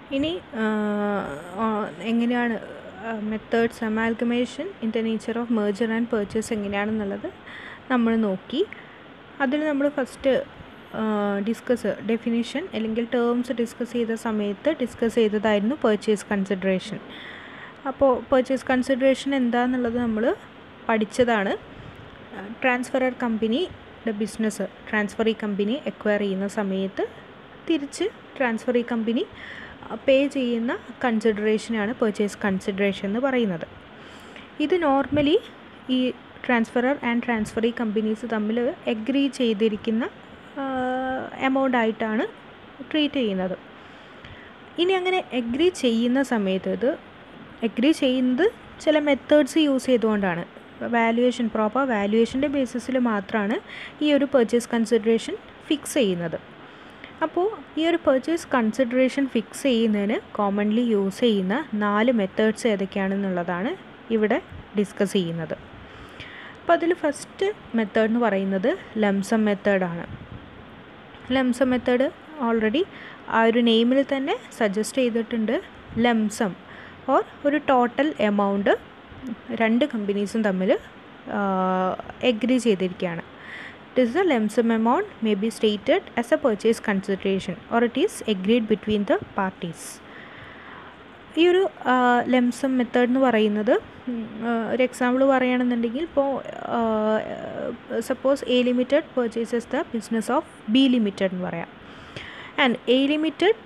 ഇനി എങ്ങനെയാണ് methods amalgamation in the nature of merger and purchase എങ്ങനെയാണെന്നുള്ളത് നമ്മൾ നോക്കി അതിൽ നമ്മൾ ഫസ്റ്റ് ഡിസ്കസ് ഡെഫിനിഷൻ അല്ലെങ്കിൽ ടേംസ് ഡിസ്കസ് ചെയ്ത സമയത്ത് ഡിസ്കസ് ചെയ്തതായിരുന്നു പർച്ചേസ് കൺസിഡറേഷൻ അപ്പോൾ പർച്ചേസ് കൺസിഡറേഷൻ എന്താണെന്നുള്ളത് നമ്മൾ പഠിച്ചതാണ് ട്രാൻസ്ഫറർ കമ്പനിയുടെ ബിസിനസ് ട്രാൻസ്ഫറി കമ്പനി എക്വയർ ചെയ്യുന്ന സമയത്ത് തിരിച്ച് ട്രാൻസ്ഫറി കമ്പനി പേ ചെയ്യുന്ന കൺസിഡറേഷനാണ് പർച്ചേസ് കൺസിഡറേഷൻ എന്ന് പറയുന്നത് ഇത് നോർമലി ഈ ട്രാൻസ്ഫറർ ആൻഡ് ട്രാൻസ്ഫറി കമ്പനീസ് തമ്മിൽ എഗ്രി ചെയ്തിരിക്കുന്ന എമൗണ്ട് ആയിട്ടാണ് ട്രീറ്റ് ചെയ്യുന്നത് ഇനി അങ്ങനെ എഗ്രി ചെയ്യുന്ന സമയത്ത് ഇത് എഗ്രി ചെയ്യുന്നത് ചില മെത്തേഡ്സ് യൂസ് ചെയ്തുകൊണ്ടാണ് വാല്യുവേഷൻ പ്രോപ്പർ വാല്യുവേഷൻ്റെ ബേസിസിൽ മാത്രമാണ് ഈ ഒരു പർച്ചേസ് കൺസിഡറേഷൻ ഫിക്സ് ചെയ്യുന്നത് അപ്പോൾ ഈ ഒരു പർച്ചേസ് കൺസിഡറേഷൻ ഫിക്സ് ചെയ്യുന്നതിന് കോമൺലി യൂസ് ചെയ്യുന്ന നാല് മെത്തേഡ്സ് ഏതൊക്കെയാണെന്നുള്ളതാണ് ഇവിടെ ഡിസ്കസ് ചെയ്യുന്നത് അപ്പോൾ അതിൽ ഫസ്റ്റ് മെത്തേഡ് എന്ന് പറയുന്നത് ലംസം മെത്തേഡാണ് ലംസം മെത്തേഡ് ഓൾറെഡി ആ ഒരു നെയിമിൽ തന്നെ സജസ്റ്റ് ചെയ്തിട്ടുണ്ട് ലംസം ഓർ ഒരു ടോട്ടൽ എമൗണ്ട് രണ്ട് കമ്പനീസും തമ്മിൽ എഗ്രി ചെയ്തിരിക്കുകയാണ് it is a lump sum amount may be stated as a purchase consideration or it is agreed between the parties ഈ ഒരു ലെംസം മെത്തേഡ് എന്ന് പറയുന്നത് ഒരു എക്സാമ്പിൾ പറയുകയാണെന്നുണ്ടെങ്കിൽ ഇപ്പോൾ suppose A limited purchases the business of B limited എന്ന് പറയാം and A limited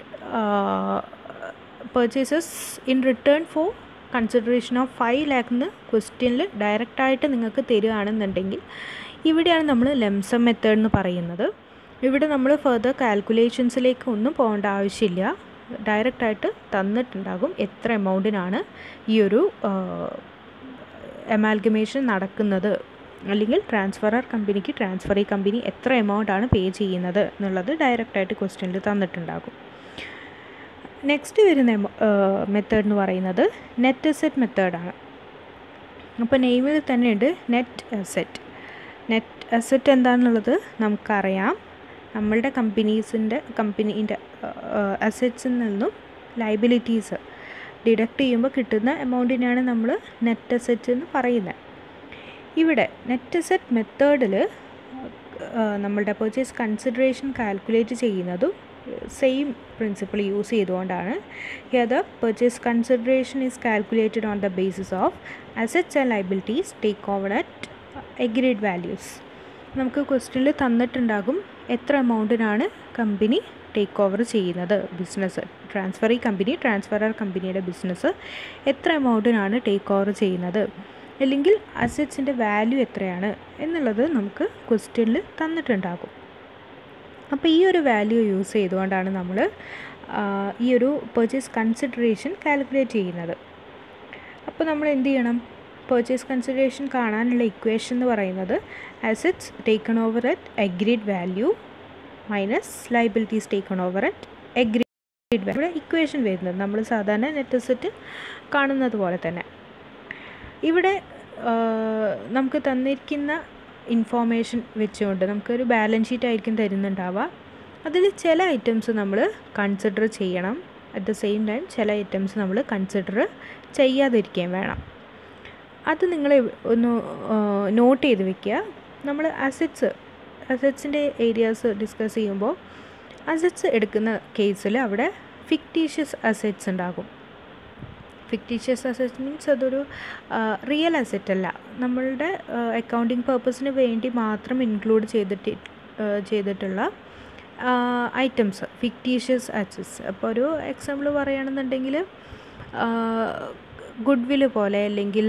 purchases in return for consideration of five lakh എന്ന് ക്വസ്റ്റ്യനിൽ ഡയറക്റ്റായിട്ട് നിങ്ങൾക്ക് തരികയാണെന്നുണ്ടെങ്കിൽ ഇവിടെയാണ് നമ്മൾ ലെംസം മെത്തേഡ് എന്ന് പറയുന്നത് ഇവിടെ നമ്മൾ ഫെർദർ കാൽക്കുലേഷൻസിലേക്ക് ഒന്നും പോകേണ്ട ആവശ്യമില്ല ഡയറക്റ്റായിട്ട് തന്നിട്ടുണ്ടാകും എത്ര എമൗണ്ടിനാണ് ഈ ഒരു എമാൽഗമേഷൻ നടക്കുന്നത് അല്ലെങ്കിൽ ട്രാൻസ്ഫറർ കമ്പനിക്ക് ട്രാൻസ്ഫറി കമ്പനി എത്ര എമൗണ്ടാണ് പേ ചെയ്യുന്നത് എന്നുള്ളത് ഡയറക്റ്റായിട്ട് ക്വസ്റ്റ്യനിൽ തന്നിട്ടുണ്ടാകും നെക്സ്റ്റ് വരുന്ന മെത്തേഡ് എന്ന് പറയുന്നത് നെറ്റ് അസെറ്റ് മെത്തേഡാണ് അപ്പോൾ നെയിമിൽ തന്നെയുണ്ട് നെറ്റ് അസെറ്റ് നെറ്റ് അസെറ്റ് എന്താണെന്നുള്ളത് നമുക്കറിയാം നമ്മളുടെ കമ്പനീസിൻ്റെ കമ്പനീൻ്റെ അസറ്റ്സിൽ നിന്നും ലൈബിലിറ്റീസ് ഡിഡക്റ്റ് ചെയ്യുമ്പോൾ കിട്ടുന്ന എമൗണ്ടിനാണ് നമ്മൾ നെറ്റ് അസെറ്റ് എന്ന് പറയുന്നത് ഇവിടെ നെറ്റ് അസെറ്റ് മെത്തേഡിൽ നമ്മളുടെ പർച്ചേസ് കൺസിഡറേഷൻ കാൽക്കുലേറ്റ് ചെയ്യുന്നതും സെയിം പ്രിൻസിപ്പിൾ യൂസ് ചെയ്തുകൊണ്ടാണ് here the purchase consideration is calculated on the basis of assets and liabilities take over at agreed values നമുക്ക് ക്വസ്റ്റ്യനിൽ തന്നിട്ടുണ്ടാകും എത്ര എമൗണ്ടിനാണ് കമ്പനി ടേക്ക് ഓവർ ചെയ്യുന്നത് ബിസിനസ് ട്രാൻസ്ഫറി കമ്പനി ട്രാൻസ്ഫറർ കമ്പനിയുടെ business എത്ര എമൗണ്ടിനാണ് ടേക്ക് ഓവർ ചെയ്യുന്നത് അല്ലെങ്കിൽ അസറ്റ്സിൻ്റെ വാല്യൂ എത്രയാണ് എന്നുള്ളത് നമുക്ക് ക്വസ്റ്റ്യനിൽ തന്നിട്ടുണ്ടാകും അപ്പോൾ ഈ ഒരു വാല്യൂ യൂസ് ചെയ്തുകൊണ്ടാണ് നമ്മൾ ഈ ഒരു പർച്ചേസ് കൺസിഡറേഷൻ കാൽക്കുലേറ്റ് ചെയ്യുന്നത് അപ്പോൾ നമ്മൾ എന്ത് ചെയ്യണം പർച്ചേസ് കൺസിഡറേഷൻ കാണാനുള്ള ഇക്വേഷൻ എന്ന് പറയുന്നത് assets taken over at agreed value minus liabilities taken over at agreed value ഇവിടെ ഇക്വേഷൻ വരുന്നത് നമ്മൾ സാധാരണ നെറ്റ് അസറ്റ് കാണുന്നത് പോലെ തന്നെ ഇവിടെ നമുക്ക് തന്നിരിക്കുന്ന ഇൻഫോർമേഷൻ വെച്ചുകൊണ്ട് നമുക്കൊരു ബാലൻസ് ഷീറ്റ് ആയിരിക്കും തരുന്നുണ്ടാവുക അതിൽ ചില ഐറ്റംസ് നമ്മൾ കൺസിഡർ ചെയ്യണം അറ്റ് ദ സെയിം ടൈം ചില ഐറ്റംസ് നമ്മൾ കൺസിഡർ ചെയ്യാതിരിക്കുകയും വേണം അത് നിങ്ങൾ ഒന്ന് നോട്ട് ചെയ്ത് വെക്കുക നമ്മൾ അസറ്റ്സ് അസറ്റ്സിൻ്റെ ഏരിയാസ് ഡിസ്കസ് ചെയ്യുമ്പോൾ അസറ്റ്സ് എടുക്കുന്ന കേസിൽ അവിടെ ഫിക്റ്റീഷ്യസ് അസറ്റ്സ് ഉണ്ടാകും ഫിക്റ്റീഷ്യസ് അസറ്റ് മീൻസ് അതൊരു റിയൽ അസറ്റ് അല്ല നമ്മളുടെ അക്കൗണ്ടിങ് പർപ്പസിന് വേണ്ടി മാത്രം ഇൻക്ലൂഡ് ചെയ്തിട്ട് ചെയ്തിട്ടുള്ള ഐറ്റംസ് ഫിക്റ്റീഷ്യസ് അസറ്റ്സ് അപ്പോൾ ഒരു എക്സാമ്പിൾ പറയുകയാണെന്നുണ്ടെങ്കിൽ ഗുഡ് വില് പോലെ അല്ലെങ്കിൽ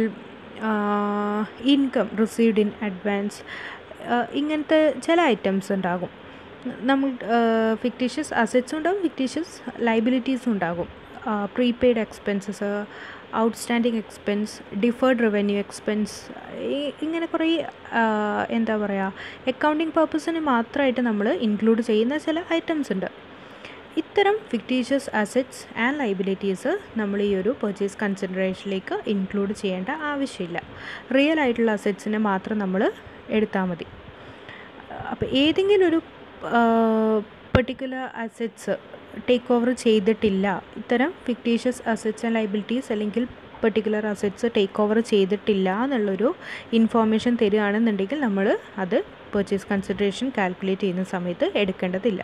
ഇൻകം റിസീവ്ഡ് ഇൻ അഡ്വാൻസ് ഇങ്ങനത്തെ ചില ഐറ്റംസ് ഉണ്ടാകും നമ്മൾ ഫിക്റ്റീഷ്യസ് അസറ്റ്സും ഉണ്ടാകും ഫിക്റ്റീഷ്യസ് ലൈബിലിറ്റീസും ഉണ്ടാകും prepaid expenses outstanding expense deferred revenue expense ഇങ്ങനെ കുറേ എന്താ പറയുക അക്കൗണ്ടിങ് പർപ്പസിന് മാത്രമായിട്ട് നമ്മൾ ഇൻക്ലൂഡ് ചെയ്യുന്ന ചില ഐറ്റംസ് ഉണ്ട് ഇത്തരം ഫിക്റ്റീഷ്യസ് അസറ്റ്സ് ആൻഡ് ലൈബിലിറ്റീസ് നമ്മൾ ഈ ഒരു പർച്ചേസ് കൺസിഡറേഷനിലേക്ക് ഇൻക്ലൂഡ് ചെയ്യേണ്ട ആവശ്യമില്ല റിയൽ ആയിട്ടുള്ള അസറ്റ്സിനെ മാത്രം നമ്മൾ എടുത്താൽ മതി അപ്പോൾ ഏതെങ്കിലും ഒരു പെർട്ടിക്കുലർ അസറ്റ്സ് ടേക്ക് ഓവർ ചെയ്തിട്ടില്ല ഇത്തരം ഫിക്റ്റീഷ്യസ് അസറ്റ്സ് ആൻഡ് ലൈബിലിറ്റീസ് അല്ലെങ്കിൽ പെർട്ടിക്കുലർ അസറ്റ്സ് ടേക്ക് ഓവർ ചെയ്തിട്ടില്ല എന്നുള്ളൊരു ഇൻഫോർമേഷൻ തരികയാണെന്നുണ്ടെങ്കിൽ നമ്മൾ അത് പർച്ചേസ് കൺസിഡറേഷൻ കാൽക്കുലേറ്റ് ചെയ്യുന്ന സമയത്ത് എടുക്കേണ്ടതില്ല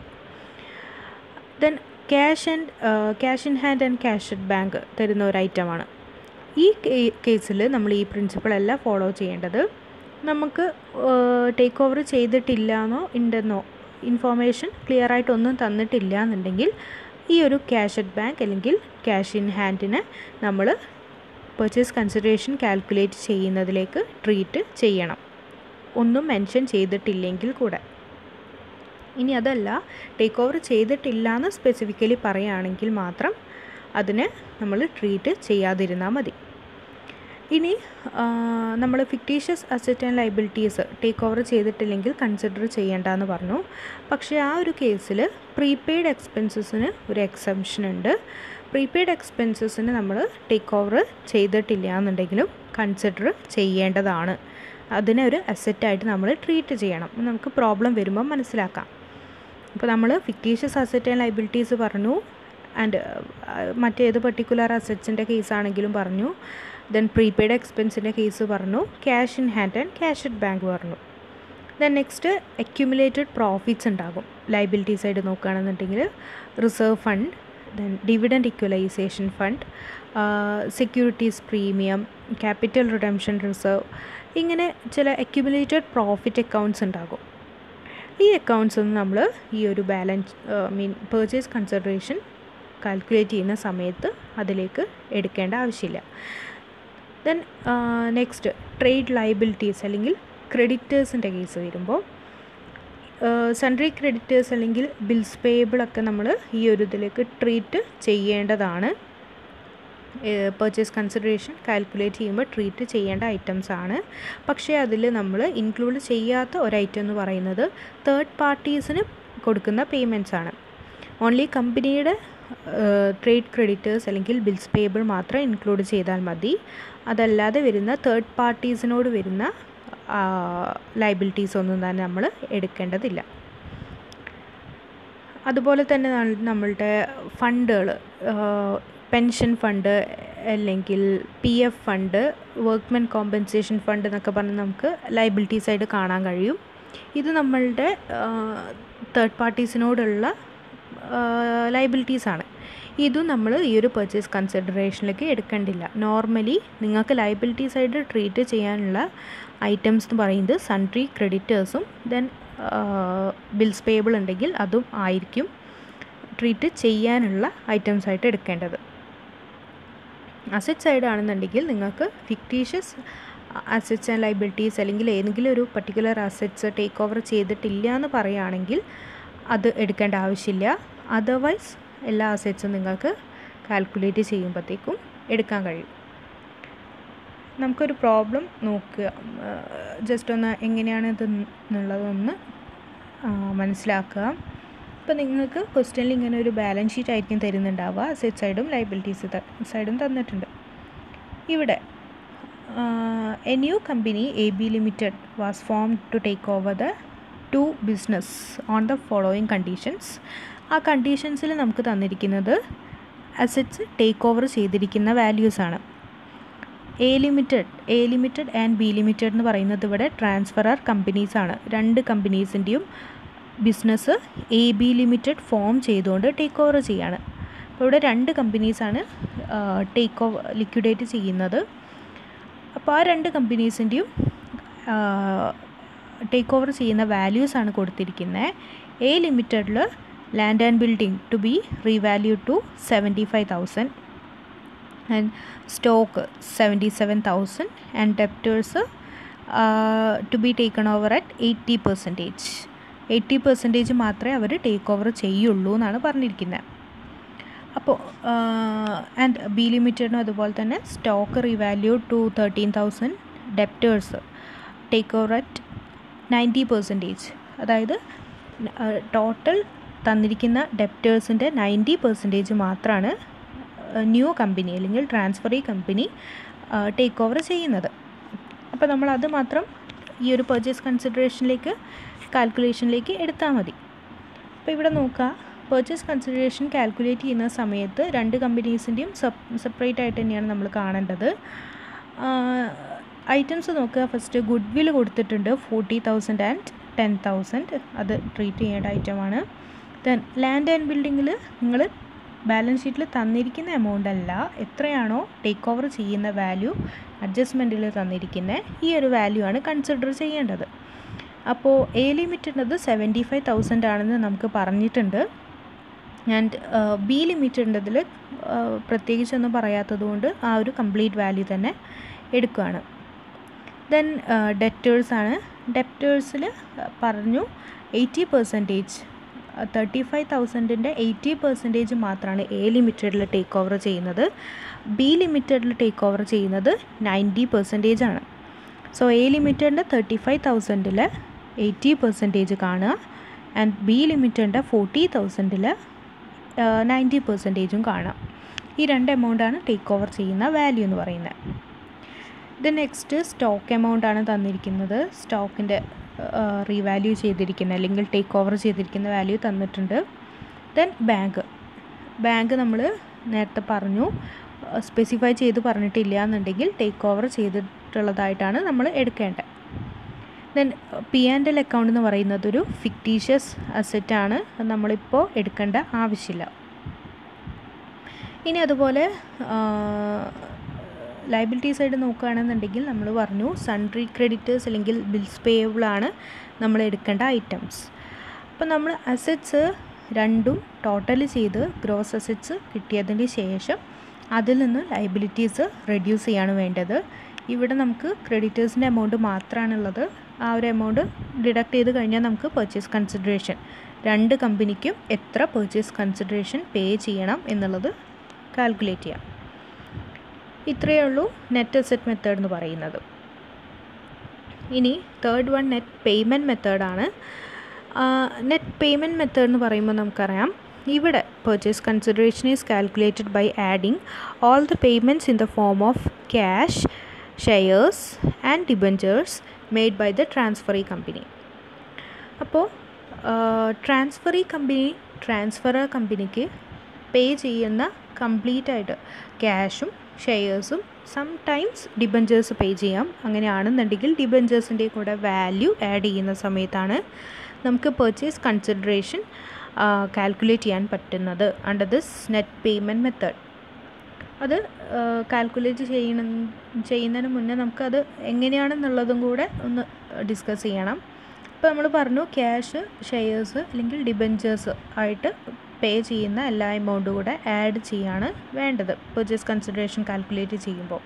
then cash and cash in hand and cash at bank തരുന്ന ഒരു ഐറ്റമാണ് ഈ കേസിൽ നമ്മൾ ഈ പ്രിൻസിപ്പിളല്ല ഫോളോ ചെയ്യേണ്ടത് നമുക്ക് ടേക്ക് ഓവർ ചെയ്തിട്ടില്ല എന്നോ ഉണ്ടെന്നോ ഇൻഫോർമേഷൻ ക്ലിയർ ആയിട്ടൊന്നും തന്നിട്ടില്ല എന്നുണ്ടെങ്കിൽ ഈ ഒരു ക്യാഷ് അറ്റ് ബാങ്ക് അല്ലെങ്കിൽ ക്യാഷ് ഇൻ ഹാൻഡിനെ നമ്മൾ പർച്ചേസ് കൺസിഡറേഷൻ കാൽക്കുലേറ്റ് ചെയ്യുന്നതിലേക്ക് ട്രീറ്റ് ചെയ്യണം ഒന്നും മെൻഷൻ ചെയ്തിട്ടില്ലെങ്കിൽ കൂടെ ഇനി അതല്ല ടേക്ക് ഓവർ ചെയ്തിട്ടില്ല എന്ന് സ്പെസിഫിക്കലി പറയുകയാണെങ്കിൽ മാത്രം അതിനെ നമ്മൾ ട്രീറ്റ് ചെയ്യാതിരുന്നാൽ മതി ഇനി നമ്മൾ fictitious asset and liabilities take over ചെയ്തിട്ടില്ലെങ്കിൽ കൺസിഡർ ചെയ്യേണ്ടെന്ന് പറഞ്ഞു പക്ഷേ ആ ഒരു കേസിൽ പ്രീപെയ്ഡ് എക്സ്പെൻസസിന് ഒരു എക്സംഷൻ ഉണ്ട് പ്രീപെയ്ഡ് എക്സ്പെൻസസിന് നമ്മൾ ടേക്ക് ഓവർ ചെയ്തിട്ടില്ല എന്നുണ്ടെങ്കിലും കൺസിഡർ ചെയ്യേണ്ടതാണ് അതിനെ ഒരു അസറ്റായിട്ട് നമ്മൾ ട്രീറ്റ് ചെയ്യണം നമുക്ക് പ്രോബ്ലം വരുമ്പോൾ മനസ്സിലാക്കാം അപ്പോൾ നമ്മൾ ഫിക്റ്റീഷ്യസ് അസറ്റ് ആൻഡ് ലൈബിലിറ്റീസ് പറഞ്ഞു ആൻഡ് മറ്റേത് പർട്ടിക്കുലർ അസറ്റ്സിൻ്റെ കേസാണെങ്കിലും പറഞ്ഞു ദെൻ പ്രീപെയ്ഡ് എക്സ്പെൻസിൻ്റെ കേസ് പറഞ്ഞു cash in hand and cash at bank പറഞ്ഞു ദെൻ നെക്സ്റ്റ് അക്യുമുലേറ്റഡ് പ്രോഫിറ്റ്സ് ഉണ്ടാകും ലൈബിലിറ്റി സൈഡ് നോക്കുകയാണെന്നുണ്ടെങ്കിൽ reserve fund then dividend equalisation fund securities premium capital redemption reserve ഇങ്ങനെ ചില അക്യുമുലേറ്റഡ് പ്രോഫിറ്റ് അക്കൗണ്ട്സ് ഉണ്ടാകും ഈ അക്കൗണ്ട്സ് ഒന്നും നമ്മൾ ഈ ഒരു balance mean purchase consideration calculate ചെയ്യുന്ന സമയത്ത് അതിലേക്ക് എടുക്കേണ്ട ആവശ്യമില്ല ദെൻ നെക്സ്റ്റ് ട്രേഡ് ലൈബിലിറ്റീസ് അല്ലെങ്കിൽ ക്രെഡിറ്റേഴ്സിൻ്റെ കേസ് വരുമ്പോൾ സൺട്രി ക്രെഡിറ്റേഴ്സ് അല്ലെങ്കിൽ ബിൽസ് പേയബിൾ ഒക്കെ നമ്മൾ ഈ ഒരു ഇതിലേക്ക് ട്രീറ്റ് ചെയ്യേണ്ടതാണ് പർച്ചേസ് കൺസിഡറേഷൻ കാൽക്കുലേറ്റ് ചെയ്യുമ്പോൾ ട്രീറ്റ് ചെയ്യേണ്ട ഐറ്റംസ് ആണ് പക്ഷേ അതിൽ നമ്മൾ ഇൻക്ലൂഡ് ചെയ്യാത്ത ഒരു ഐറ്റം എന്ന് പറയുന്നത് തേർഡ് പാർട്ടീസിന് കൊടുക്കുന്ന പേയ്മെൻറ്റ്സ് ആണ് ഓൺലി കമ്പനിയുടെ ട്രേഡ് ക്രെഡിറ്റേഴ്സ് അല്ലെങ്കിൽ ബിൽസ് പേയബിൾ മാത്രം ഇൻക്ലൂഡ് ചെയ്താൽ മതി അതല്ലാതെ വരുന്ന തേർഡ് പാർട്ടീസിനോട് വരുന്ന ലൈബിലിറ്റീസ് ഒന്നും തന്നെ നമ്മൾ എടുക്കേണ്ടതില്ല അതുപോലെ തന്നെ നമ്മളുടെ ഫണ്ടുകൾ പെൻഷൻ ഫണ്ട് അല്ലെങ്കിൽ P F fund workmen compensation fund എന്നൊക്കെ പറഞ്ഞ് നമുക്ക് ലൈബിലിറ്റി സൈഡ് കാണാൻ കഴിയും ഇത് നമ്മളുടെ തേർഡ് പാർട്ടീസിനോടുള്ള ലൈബിലിറ്റീസാണ് ഇതും നമ്മൾ ഈ ഒരു പർച്ചേസ് കൺസിഡറേഷനിലേക്ക് എടുക്കേണ്ടില്ല നോർമലി നിങ്ങൾക്ക് ലൈബിലിറ്റി സൈഡ് ട്രീറ്റ് ചെയ്യാനുള്ള ഐറ്റംസ് എന്ന് പറയുന്നത് സൺട്രി ക്രെഡിറ്റേഴ്സും ദെൻ ബിൽസ് പേയബിൾ ഉണ്ടെങ്കിൽ അതും ആയിരിക്കും ട്രീറ്റ് ചെയ്യാനുള്ള ഐറ്റംസ് ആയിട്ട് എടുക്കേണ്ടത് അസറ്റ് സൈഡ് ആണെന്നുണ്ടെങ്കിൽ നിങ്ങൾക്ക് ഫിക്റ്റീഷ്യസ് അസറ്റ്സ് ആൻഡ് ലൈബിലിറ്റീസ് അല്ലെങ്കിൽ ഏതെങ്കിലും ഒരു പർട്ടിക്കുലർ അസറ്റ്സ് ടേക്ക് ഓവർ ചെയ്തിട്ടില്ല എന്ന് പറയുകയാണെങ്കിൽ അത് എടുക്കേണ്ട ആവശ്യമില്ല അതർവൈസ് എല്ലാ അസറ്റ്സും നിങ്ങൾക്ക് കാൽക്കുലേറ്റ് ചെയ്യുമ്പോഴത്തേക്കും എടുക്കാൻ കഴിയും നമുക്കൊരു പ്രോബ്ലം നോക്കുക ജസ്റ്റ് ഒന്ന് എങ്ങനെയാണ് ഇത് എന്നുള്ളതൊന്ന് മനസ്സിലാക്കുക ഇപ്പോൾ നിങ്ങൾക്ക് ക്വസ്റ്റ്യനിൽ ഇങ്ങനെ ഒരു ബാലൻസ് ഷീറ്റ് ആയിരിക്കും തരുന്നുണ്ടാവുക അസറ്റ് സൈഡും ലൈബിലിറ്റീസ് സൈഡും തന്നിട്ടുണ്ട് ഇവിടെ a new company A B limited was form to take over the two business on the following conditions ആ കണ്ടീഷൻസിൽ നമുക്ക് തന്നിരിക്കുന്നത് അസറ്റ്സ് ടേക്ക് ഓവർ ചെയ്തിരിക്കുന്ന വാല്യൂസാണ് A limited A limited and B limited എന്ന് പറയുന്നത് ഇവിടെ ട്രാൻസ്ഫറർ കമ്പനീസാണ് രണ്ട് കമ്പനീസിൻ്റെയും business A B limited form ചെയ്തുകൊണ്ട് ടേക്ക് ഓവർ ചെയ്യാണ് അപ്പോൾ ഇവിടെ രണ്ട് കമ്പനീസാണ് ടേക്ക് ഓവർ ലിക്വിഡേറ്റ് ചെയ്യുന്നത് അപ്പോൾ ആ രണ്ട് കമ്പനീസിൻ്റെയും ടേക്ക് ഓവർ ചെയ്യുന്ന വാല്യൂസാണ് കൊടുത്തിരിക്കുന്നത് എ ലിമിറ്റഡിൽ land and building to be revalue to seventy five thousand and stock seventy seven thousand and debtors to be taken over at eighty percentage eighty percentage മാത്രമേ അവർ ടേക്ക് ഓവർ ചെയ്യുള്ളൂ എന്നാണ് പറഞ്ഞിരിക്കുന്നത് അപ്പോൾ ആൻഡ് ബി ലിമിറ്റഡിനും അതുപോലെ തന്നെ stock revalue to thirteen thousand debtors take over at ninety percentage അതായത് ടോട്ടൽ തന്നിരിക്കുന്ന ഡെപ്റ്റേഴ്സിൻ്റെ നയൻറ്റി പെർസെൻറ്റേജ് മാത്രമാണ് ന്യൂ കമ്പനി അല്ലെങ്കിൽ ട്രാൻസ്ഫറി കമ്പനി ടേക്ക് ഓവർ ചെയ്യുന്നത് അപ്പോൾ നമ്മൾ അത് മാത്രം ഈ ഒരു പർച്ചേസ് കൺസിഡറേഷനിലേക്ക് കാൽക്കുലേഷനിലേക്ക് എടുത്താൽ മതി അപ്പോൾ ഇവിടെ നോക്കുക പർച്ചേസ് കൺസിഡറേഷൻ കാൽക്കുലേറ്റ് ചെയ്യുന്ന സമയത്ത് രണ്ട് കമ്പനീസിൻ്റെയും സെപ്പറേറ്റ് ആയിട്ട് തന്നെയാണ് നമ്മൾ കാണേണ്ടത് ഐറ്റംസ് നോക്കുക ഫസ്റ്റ് ഗുഡ് വിൽ കൊടുത്തിട്ടുണ്ട് forty thousand and ten thousand അത് ട്രീറ്റ് ചെയ്യേണ്ട ഐറ്റമാണ് ദെൻ ലാൻഡ് ആൻഡ് ബിൽഡിങ്ങിൽ നിങ്ങൾ ബാലൻസ് ഷീറ്റിൽ തന്നിരിക്കുന്ന എമൗണ്ട് അല്ല എത്രയാണോ ടേക്ക് ഓവർ ചെയ്യുന്ന വാല്യൂ അഡ്ജസ്റ്റ്മെൻറ്റിൽ തന്നിരിക്കുന്ന ഈ ഒരു വാല്യൂ ആണ് കൺസിഡർ ചെയ്യേണ്ടത് അപ്പോൾ A limited seventy five thousand ആണെന്ന് നമുക്ക് പറഞ്ഞിട്ടുണ്ട് ആൻഡ് ബി ലിമിറ്റഡിൽ പ്രത്യേകിച്ചൊന്നും പറയാത്തത് കൊണ്ട് ആ ഒരു കംപ്ലീറ്റ് വാല്യൂ തന്നെ എടുക്കുകയാണ് ദെൻ ഡെറ്റേഴ്സാണ് ഡെറ്റേഴ്സിൽ പറഞ്ഞു എയ്റ്റി പെർസെൻറ്റേജ് തേർട്ടി ഫൈവ് തൗസൻഡിൻ്റെ എയ്റ്റി പെർസെൻറ്റേജ് മാത്രമാണ് എ ലിമിറ്റഡിൽ ടേക്ക് ഓവർ ചെയ്യുന്നത് ബി ലിമിറ്റഡിൽ ടേക്ക് ഓവർ ചെയ്യുന്നത് നയൻറ്റി പെർസെൻറ്റേജ് ആണ് സോ എ ലിമിറ്റഡിൻ്റെ തേർട്ടി ഫൈവ് തൗസൻഡിൽ എയ്റ്റി പെർസെൻറ്റേജ് കാണുക ആൻഡ് ബി ലിമിറ്റഡിൻ്റെ ഫോർട്ടി തൗസൻഡിൽ നയൻറ്റി പെർസെൻറ്റേജും കാണാം ഈ രണ്ട് എമൗണ്ടാണ് ടേക്ക് ഓവർ ചെയ്യുന്ന വാല്യൂ എന്ന് പറയുന്നത് ഇത് നെക്സ്റ്റ് സ്റ്റോക്ക് എമൗണ്ട് ആണ് തന്നിരിക്കുന്നത് സ്റ്റോക്കിൻ്റെ റീവാല്യൂ ചെയ്തിരിക്കുന്ന അല്ലെങ്കിൽ ടേക്ക് ഓവർ ചെയ്തിരിക്കുന്ന വാല്യൂ തന്നിട്ടുണ്ട് ദെൻ ബാങ്ക് ബാങ്ക് നമ്മൾ നേരത്തെ പറഞ്ഞു സ്പെസിഫൈ ചെയ്ത് പറഞ്ഞിട്ടില്ല എന്നുണ്ടെങ്കിൽ ടേക്ക് ഓവർ ചെയ്തിട്ടുള്ളതായിട്ടാണ് നമ്മൾ എടുക്കേണ്ടത് then P and L account എന്ന് പറയുന്നത് ഒരു ഫിക്റ്റീഷ്യസ് അസറ്റാണ് നമ്മളിപ്പോൾ എടുക്കേണ്ട ആവശ്യമില്ല ഇനി അതുപോലെ ലയബിലിറ്റി സൈഡ് നോക്കുകയാണെന്നുണ്ടെങ്കിൽ നമ്മൾ പറഞ്ഞു സൺട്രി ക്രെഡിറ്റേഴ്സ് അല്ലെങ്കിൽ ബിൽസ് പേയബിൾ ആണ് നമ്മൾ എടുക്കേണ്ട ഐറ്റംസ് അപ്പോൾ നമ്മൾ അസറ്റ്സ് രണ്ടും ടോട്ടൽ ചെയ്ത് ഗ്രോസ് അസറ്റ്സ് കിട്ടിയതിന് ശേഷം അതിൽ നിന്ന് ലയബിലിറ്റീസ് റെഡ്യൂസ് ചെയ്യാണ് വേണ്ടത് ഇവിടെ നമുക്ക് ക്രെഡിറ്റേഴ്സിൻ്റെ എമൗണ്ട് മാത്രമാണുള്ളത് ആ ഒരു എമൗണ്ട് ഡിഡക്ട് ചെയ്ത് കഴിഞ്ഞാൽ നമുക്ക് പർച്ചേസ് കൺസിഡറേഷൻ രണ്ട് കമ്പനിക്കും എത്ര പർച്ചേസ് കൺസിഡറേഷൻ പേ ചെയ്യണം എന്നുള്ളത് കാൽക്കുലേറ്റ് ചെയ്യാം ഇത്രയേ ഉള്ളൂ നെറ്റ് അസെറ്റ് മെത്തേഡ് എന്ന് പറയുന്നത് ഇനി തേർഡ് വൺ നെറ്റ് പേയ്മെൻറ്റ് മെത്തേഡാണ് നെറ്റ് പേയ്മെൻറ്റ് മെത്തേഡ് എന്ന് പറയുമ്പോൾ നമുക്കറിയാം ഇവിടെ purchase consideration is calculated by adding all the payments in the form of cash shares and debentures made by the transferee company അപ്പോൾ transferee company transferor കമ്പനിക്ക് pay ചെയ്യുന്ന complete ആയിട്ട് ക്യാഷും ഷെയർസും സം ടൈംസ് ഡിബഞ്ചേഴ്സ് പേ ചെയ്യാം അങ്ങനെയാണെന്നുണ്ടെങ്കിൽ ഡിബഞ്ചേഴ്സിൻ്റെ കൂടെ value add ചെയ്യുന്ന സമയത്താണ് നമുക്ക് പർച്ചേസ് കൺസിഡറേഷൻ കാൽക്കുലേറ്റ് ചെയ്യാൻ പറ്റുന്നത് under this net payment method അത് കാൽക്കുലേറ്റ് ചെയ്യണം ചെയ്യുന്നതിന് മുന്നേ നമുക്കത് എങ്ങനെയാണെന്നുള്ളതും കൂടെ ഒന്ന് ഡിസ്കസ് ചെയ്യണം ഇപ്പോൾ നമ്മൾ പറഞ്ഞു ക്യാഷ് ഷെയർസ് അല്ലെങ്കിൽ ഡിബഞ്ചേഴ്സ് ആയിട്ട് പേ ചെയ്യുന്ന എല്ലാ എമൗണ്ടും കൂടെ ആഡ് ചെയ്യാണ് വേണ്ടത് പർച്ചേസ് കൺസിഡറേഷൻ കാൽക്കുലേറ്റ് ചെയ്യുമ്പോൾ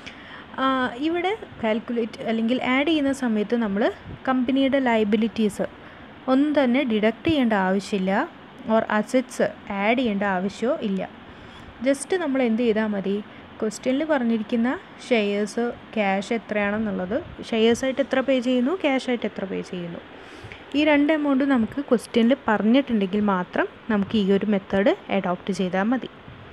ഇവിടെ കാൽക്കുലേറ്റ് അല്ലെങ്കിൽ ആഡ് ചെയ്യുന്ന സമയത്ത് നമ്മൾ കമ്പനിയുടെ ലയബിലിറ്റീസ് ഒന്നും തന്നെ ഡിഡക്റ്റ് ചെയ്യേണ്ട ആവശ്യമില്ല ഓർ അസറ്റ്സ് ആഡ് ചെയ്യേണ്ട ആവശ്യമോ ഇല്ല ജസ്റ്റ് നമ്മൾ എന്ത് ചെയ്താൽ മതി ക്വസ്റ്റ്യനിൽ പറഞ്ഞിരിക്കുന്ന ഷെയർസ് ക്യാഷ് എത്രയാണെന്നുള്ളത് ഷെയർസായിട്ട് എത്ര പേ ചെയ്യുന്നു ക്യാഷായിട്ട് എത്ര പേ ചെയ്യുന്നു ഈ രണ്ട് എമൗണ്ട് നമുക്ക് ക്വസ്റ്റ്യനിൽ പറഞ്ഞിട്ടുണ്ടെങ്കിൽ മാത്രം നമുക്ക് ഈ ഒരു മെത്തേഡ് അഡോപ്റ്റ് ചെയ്താൽ മതി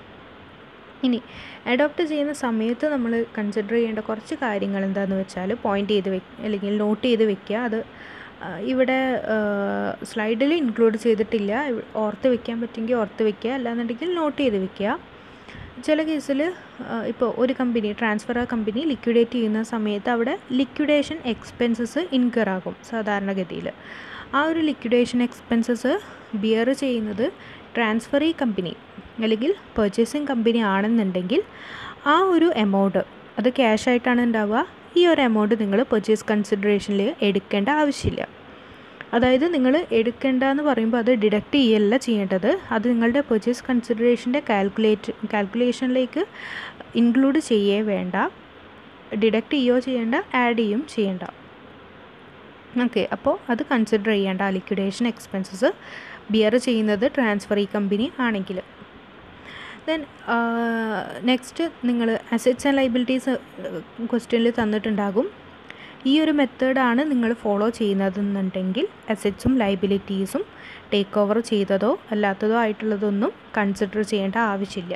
ഇനി അഡോപ്റ്റ് ചെയ്യുന്ന സമയത്ത് നമ്മൾ കൺസിഡർ ചെയ്യേണ്ട കുറച്ച് കാര്യങ്ങൾ എന്താണെന്ന് വെച്ചാൽ പോയിൻ്റ് ചെയ്ത് വെക്ക് അല്ലെങ്കിൽ നോട്ട് ചെയ്ത് വെക്കുക അത് ഇവിടെ സ്ലൈഡിൽ ഇൻക്ലൂഡ് ചെയ്തിട്ടില്ല ഓർത്ത് വെക്കാൻ പറ്റുമെങ്കിൽ ഓർത്ത് വെക്കുക അല്ലാന്നുണ്ടെങ്കിൽ നോട്ട് ചെയ്ത് വെക്കുക ചില കേസിൽ ഇപ്പോൾ ഒരു കമ്പനി ട്രാൻസ്ഫർ ആ കമ്പനി ലിക്വിഡേറ്റ് ചെയ്യുന്ന സമയത്ത് അവിടെ ലിക്വിഡേഷൻ എക്സ്പെൻസസ് ഇൻകർ ആകും സാധാരണഗതിയിൽ ആ ഒരു ലിക്വിഡേഷൻ എക്സ്പെൻസസ് ബിയർ ചെയ്യുന്നത് ട്രാൻസ്ഫറി കമ്പനി അല്ലെങ്കിൽ പർച്ചേസിങ് കമ്പനി ആണെന്നുണ്ടെങ്കിൽ ആ ഒരു എമൗണ്ട് അത് ക്യാഷ് ആയിട്ടാണ് ഉണ്ടാവുക ഈ ഒരു എമൗണ്ട് നിങ്ങൾ പർച്ചേസ് കൺസിഡറേഷനിൽ എടുക്കേണ്ട ആവശ്യമില്ല അതായത് നിങ്ങൾ എടുക്കേണ്ട എന്ന് പറയുമ്പോൾ അത് ഡിഡക്റ്റ് ചെയ്യല്ല ചെയ്യേണ്ടത് അത് നിങ്ങളുടെ പർച്ചേസ് കൺസിഡറേഷൻ്റെ കാൽക്കുലേറ്റ് കാൽക്കുലേഷനിലേക്ക് ഇൻക്ലൂഡ് ചെയ്യേ വേണ്ട ഡിഡക്റ്റ് ചെയ്യുകയോ ചെയ്യേണ്ട ആഡ് ചെയ്യും ചെയ്യേണ്ട ഓക്കെ അപ്പോൾ അത് കൺസിഡർ ചെയ്യേണ്ട ലിക്വിഡേഷൻ എക്സ്പെൻസസ് ബിയർ ചെയ്യുന്നത് ട്രാൻസ്ഫർ ഈ കമ്പനി ആണെങ്കിൽ ദെൻ നെക്സ്റ്റ് നിങ്ങൾ അസറ്റ്സ് ആൻഡ് ലൈബിലിറ്റീസ് ക്വസ്റ്റ്യനിൽ തന്നിട്ടുണ്ടാകും ഈ ഒരു മെത്തേഡാണ് നിങ്ങൾ ഫോളോ ചെയ്യുന്നതെന്നുണ്ടെങ്കിൽ അസറ്റ്സും ലൈബിലിറ്റീസും ടേക്ക് ഓവർ ചെയ്തതോ അല്ലാത്തതോ ആയിട്ടുള്ളതൊന്നും കൺസിഡർ ചെയ്യേണ്ട ആവശ്യമില്ല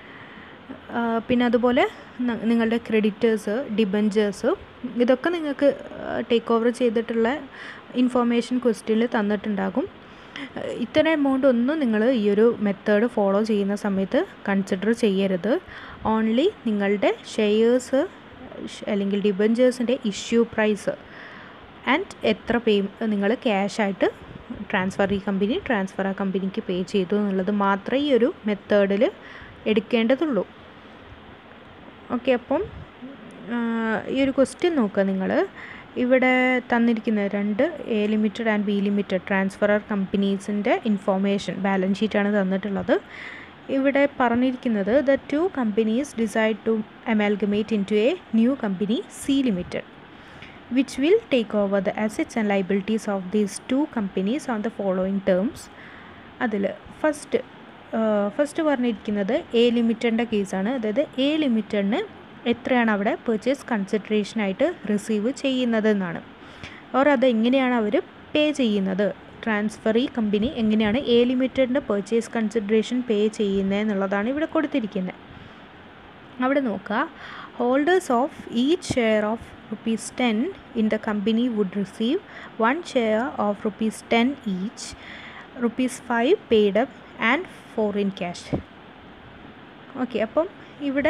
പിന്നെ അതുപോലെ നിങ്ങളുടെ ക്രെഡിറ്റേഴ്സ് ഡിബഞ്ചേഴ്സ് ഇതൊക്കെ നിങ്ങൾക്ക് ടേക്ക് ഓവർ ചെയ്തിട്ടുള്ള ഇൻഫോർമേഷൻ ക്വസ്റ്റ്യനിൽ തന്നിട്ടുണ്ടാകും ഇത്തരം എമൗണ്ട് ഒന്നും നിങ്ങൾ ഈ ഒരു മെത്തേഡ് ഫോളോ ചെയ്യുന്ന സമയത്ത് കൺസിഡർ ചെയ്യരുത് ഓൺലി നിങ്ങളുടെ ഷെയർസ് അല്ലെങ്കിൽ ഡിബഞ്ചേഴ്സിൻ്റെ ഇഷ്യൂ പ്രൈസ് ആൻഡ് എത്ര പേ നിങ്ങൾ ക്യാഷായിട്ട് transferee company transfer transferor കമ്പനിക്ക് പേ ചെയ്തു എന്നുള്ളത് മാത്രമേ ഈ ഒരു മെത്തേഡിൽ എടുക്കേണ്ടതുള്ളൂ ഓക്കെ അപ്പം ഈ ഒരു ക്വസ്റ്റ്യൻ നോക്കുക നിങ്ങൾ ഇവിടെ തന്നിരിക്കുന്ന രണ്ട് A limited and B limited transferor കമ്പനീസിൻ്റെ ഇൻഫോർമേഷൻ ബാലൻസ് ഷീറ്റാണ് തന്നിട്ടുള്ളത് ഇവിടെ പറഞ്ഞിരിക്കുന്നത് the two companies decide to amalgamate into a new company C limited which will take over the assets and liabilities of these two companies on the following terms അതിൽ first first പറഞ്ഞിരിക്കുന്നത് A ലിമിറ്റഡിൻ്റെ കേസാണ് അതായത് A ലിമിറ്റഡിന് എത്രയാണ് അവിടെ purchase കൺസിഡറേഷനായിട്ട് receive ചെയ്യുന്നത് എന്നാണ് ഓർ അത് എങ്ങനെയാണ് അവർ പേ ചെയ്യുന്നത് ട്രാൻസ്ഫറി കമ്പനി എങ്ങനെയാണ് എ ലിമിറ്റഡിൻ്റെ പെർച്ചേസ് കൺസിഡറേഷൻ പേ ചെയ്യുന്നത് എന്നുള്ളതാണ് ഇവിടെ കൊടുത്തിരിക്കുന്നത് അവിടെ നോക്കുക holders of each share of rupees ten in the company would receive one share of rupees ten each rupees five paid up and four in cash okay അപ്പം ഇവിടെ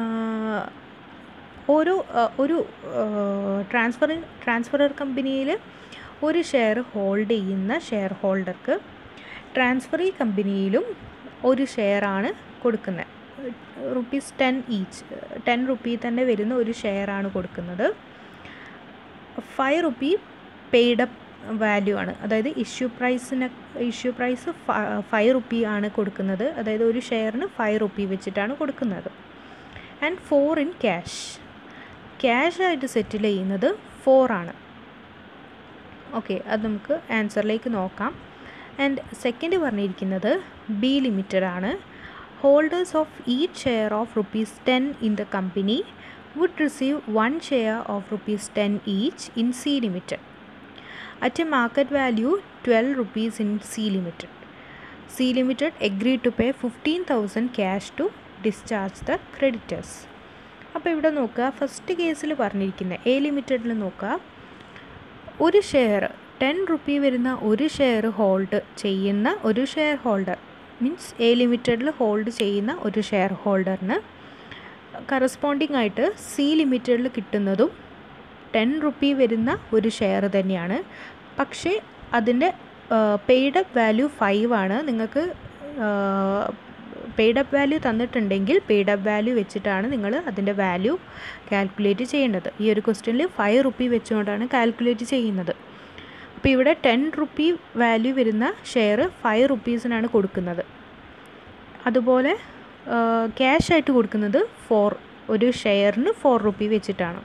ഓരോ ഒരു ട്രാൻസ്ഫർ ട്രാൻസ്ഫറർ കമ്പനിയിൽ ഒരു ഷെയർ ഹോൾഡ് ചെയ്യുന്ന share ഹോൾഡർക്ക് transferee കമ്പനിയിലും ഒരു ഷെയറാണ് കൊടുക്കുന്നത് rupees ten each ten rupee തന്നെ വരുന്ന ഒരു ഷെയറാണ് കൊടുക്കുന്നത് ഫൈവ് റുപ്പി പെയ്ഡപ്പ് വാല്യൂ ആണ് അതായത് ഇഷ്യൂ പ്രൈസിന് ഇഷ്യൂ പ്രൈസ് ഫൈവ് റുപ്പി ആണ് കൊടുക്കുന്നത് അതായത് ഒരു ഷെയറിന് ഫൈവ് റുപ്പി വെച്ചിട്ടാണ് കൊടുക്കുന്നത് and four in cash cash ആയിട്ട് സെറ്റിൽ ചെയ്യുന്നത് ഫോർ ആണ് ഓക്കെ അത് നമുക്ക് ആൻസറിലേക്ക് നോക്കാം ആൻഡ് സെക്കൻഡ് പറഞ്ഞിരിക്കുന്നത് ബി ലിമിറ്റഡ് ആണ് holders of each share of rupees ten in the company would receive one share of rupees ten each in C limited at a market value twelve rupees in C limited C limited agree to pay fifteen thousand cash to discharge the creditors അപ്പോൾ ഇവിടെ നോക്കുക first കേസിൽ പറഞ്ഞിരിക്കുന്ന A ലിമിറ്റഡിൽ നോക്കുക ഒരു share ten rupee വരുന്ന ഒരു ഷെയർ ഹോൾഡ് ചെയ്യുന്ന ഒരു ഷെയർ ഹോൾഡർ മീൻസ് എ ലിമിറ്റഡിൽ ഹോൾഡ് ചെയ്യുന്ന ഒരു ഷെയർ ഹോൾഡറിന് കറസ്പോണ്ടിങ് ആയിട്ട് സി ലിമിറ്റഡിൽ കിട്ടുന്നതും ടെൻ റുപ്പി വരുന്ന ഒരു ഷെയർ തന്നെയാണ് പക്ഷേ അതിൻ്റെ പെയ്ഡ് അപ്പ് വാല്യൂ ഫൈവ് ആണ് നിങ്ങൾക്ക് പെയ്ഡ് അപ്പ് വാല്യൂ തന്നിട്ടുണ്ടെങ്കിൽ പെയ്ഡ് അപ്പ് വാല്യൂ വെച്ചിട്ടാണ് നിങ്ങൾ അതിൻ്റെ വാല്യൂ കാൽക്കുലേറ്റ് ചെയ്യേണ്ടത് ഈ ഒരു ക്വസ്റ്റ്യനിൽ ഫൈവ് റുപ്പി വെച്ചുകൊണ്ടാണ് കാൽക്കുലേറ്റ് ചെയ്യുന്നത് അപ്പോൾ ഇവിടെ ടെൻ റുപ്പി വാല്യൂ വരുന്ന ഷെയർ ഫൈവ് റുപ്പീസിനാണ് കൊടുക്കുന്നത് അതുപോലെ ക്യാഷ് ആയിട്ട് കൊടുക്കുന്നത് ഫോർ ഒരു ഷെയറിന് ഫോർ റുപ്പി വെച്ചിട്ടാണ്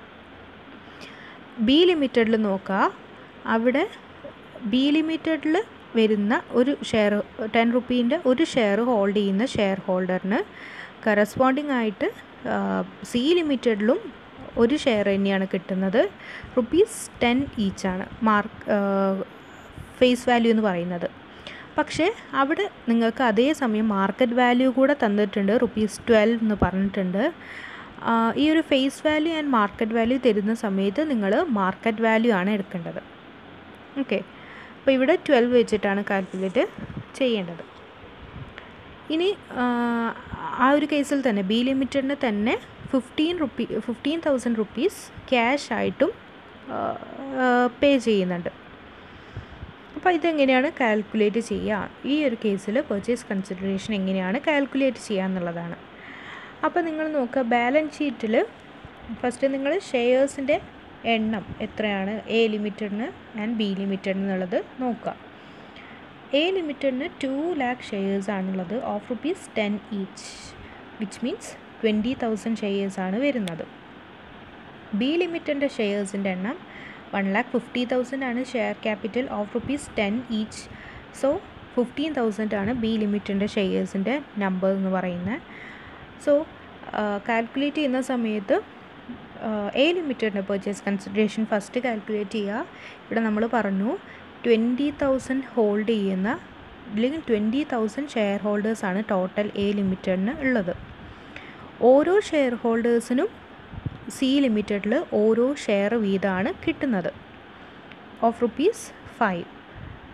ബി ലിമിറ്റഡിൽ നോക്കുക അവിടെ ബി ലിമിറ്റഡിൽ വരുന്ന ഒരു ഷെയർ ടെൻ റുപ്പീൻ്റെ ഒരു ഷെയർ ഹോൾഡ് ചെയ്യുന്ന ഷെയർ ഹോൾഡറിന് കറസ്പോണ്ടിങ് ആയിട്ട് സി ലിമിറ്റഡിലും ഒരു ഷെയർ തന്നെയാണ് കിട്ടുന്നത് റുപ്പീസ് ടെൻ ഈച്ചാണ് മാർക്ക് ഫേസ് വാല്യൂ എന്ന് പറയുന്നത് പക്ഷേ അവിടെ നിങ്ങൾക്ക് അതേ സമയം മാർക്കറ്റ് വാല്യൂ കൂടെ തന്നിട്ടുണ്ട് റുപ്പീസ് ട്വൽവ് എന്ന് പറഞ്ഞിട്ടുണ്ട് ഈ ഒരു face value and market value തരുന്ന സമയത്ത് നിങ്ങൾ മാർക്കറ്റ് വാല്യൂ ആണ് എടുക്കേണ്ടത് ഓക്കെ അപ്പോൾ ഇവിടെ ട്വൽവ് വെച്ചിട്ടാണ് കാൽക്കുലേറ്റ് ചെയ്യേണ്ടത് ഇനി ആ ഒരു കേസിൽ തന്നെ ബി ലിമിറ്റഡിന് തന്നെ fifteen rupee fifteen thousand rupees cash ആയിട്ടും പേ ചെയ്യുന്നുണ്ട് അപ്പോൾ ഇതെങ്ങനെയാണ് കാൽക്കുലേറ്റ് ചെയ്യുക ഈ ഒരു കേസിൽ പർച്ചേസ് കൺസിഡറേഷൻ എങ്ങനെയാണ് കാൽക്കുലേറ്റ് ചെയ്യുക എന്നുള്ളതാണ് അപ്പോൾ നിങ്ങൾ നോക്കുക ബാലൻസ് ഷീറ്റിൽ ഫസ്റ്റ് നിങ്ങൾ ഷെയർസിൻ്റെ എണ്ണം എത്രയാണ് എ ലിമിറ്റഡിന് ആൻഡ് ബി ലിമിറ്റഡ് എന്നുള്ളത് നോക്കുക എ ലിമിറ്റഡിന് ടു ലാക്ക് ഷെയർസ് ആണുള്ളത് of rupees ten each which means twenty thousand shares ആണ് വരുന്നത് ബി ലിമിറ്റഡിൻ്റെ ഷെയർസിൻ്റെ എണ്ണം വൺ ലാക്ക് ഫിഫ്റ്റി തൗസൻഡ് ആണ് share capital of rupees ten each so fifteen thousand ആണ് ബി ലിമിറ്റഡിൻ്റെ ഷെയർസിൻ്റെ നമ്പർ എന്ന് പറയുന്നത് സോ കാൽക്കുലേറ്റ് ചെയ്യുന്ന സമയത്ത് എ ലിമിറ്റഡിൻ്റെ പർച്ചേസ് കൺസിഡറേഷൻ ഫസ്റ്റ് കാൽക്കുലേറ്റ് ചെയ്യുക ഇവിടെ നമ്മൾ പറഞ്ഞു ട്വൻറ്റി തൗസൻഡ് ഹോൾഡ് ചെയ്യുന്ന അല്ലെങ്കിൽ ട്വൻറ്റി തൗസൻഡ് ഷെയർ ഹോൾഡേഴ്സാണ് ടോട്ടൽ എ ലിമിറ്റഡിന് ഉള്ളത് ഓരോ ഷെയർ ഹോൾഡേഴ്സിനും സി ലിമിറ്റഡിൽ ഓരോ ഷെയർ വീതമാണ് കിട്ടുന്നത് ഓഫ് റുപ്പീസ് ഫൈവ്